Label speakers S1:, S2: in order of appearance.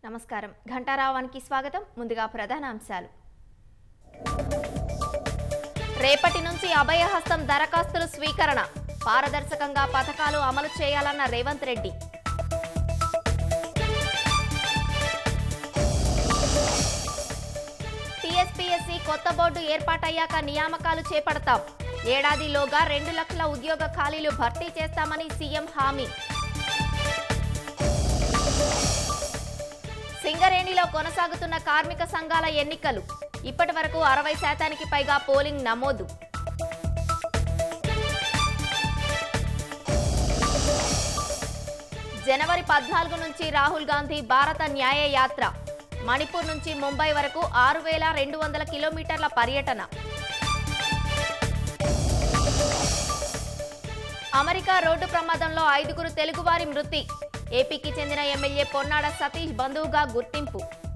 S1: నమస్కారం ఘంటారావానికి స్వాగతం ముందుగా ప్రధాన అంశాలు రేపటి నుంచి అభయహస్తం దరఖాస్తులు స్వీకరణ పారదర్శకంగా పథకాలు అమలు చేయాలన్న రేవంత్ రెడ్డి టీఎస్పీఎస్సీ కొత్త బోర్డు ఏర్పాటయ్యాక నియామకాలు చేపడతాం ఏడాదిలోగా రెండు లక్షల ఉద్యోగ ఖాళీలు భర్తీ చేస్తామని సీఎం హామీ సింగరేణిలో కొనసాగుతున్న కార్మిక సంఘాల ఎన్నికలు ఇప్పటి వరకు అరవై శాతానికి పైగా పోలింగ్ నమోదు జనవరి పద్నాలుగు నుంచి రాహుల్ గాంధీ భారత న్యాయ యాత్ర మణిపూర్ నుంచి ముంబై వరకు ఆరు వేల రెండు వందల కిలోమీటర్ల పర్యటన అమెరికా రోడ్డు ప్రమాదంలో ఐదుగురు తెలుగువారి మృతి ఏపీకి చెందిన ఎమ్మెల్యే పొన్నాడ సతీష్ బంధువుగా గుర్తింపు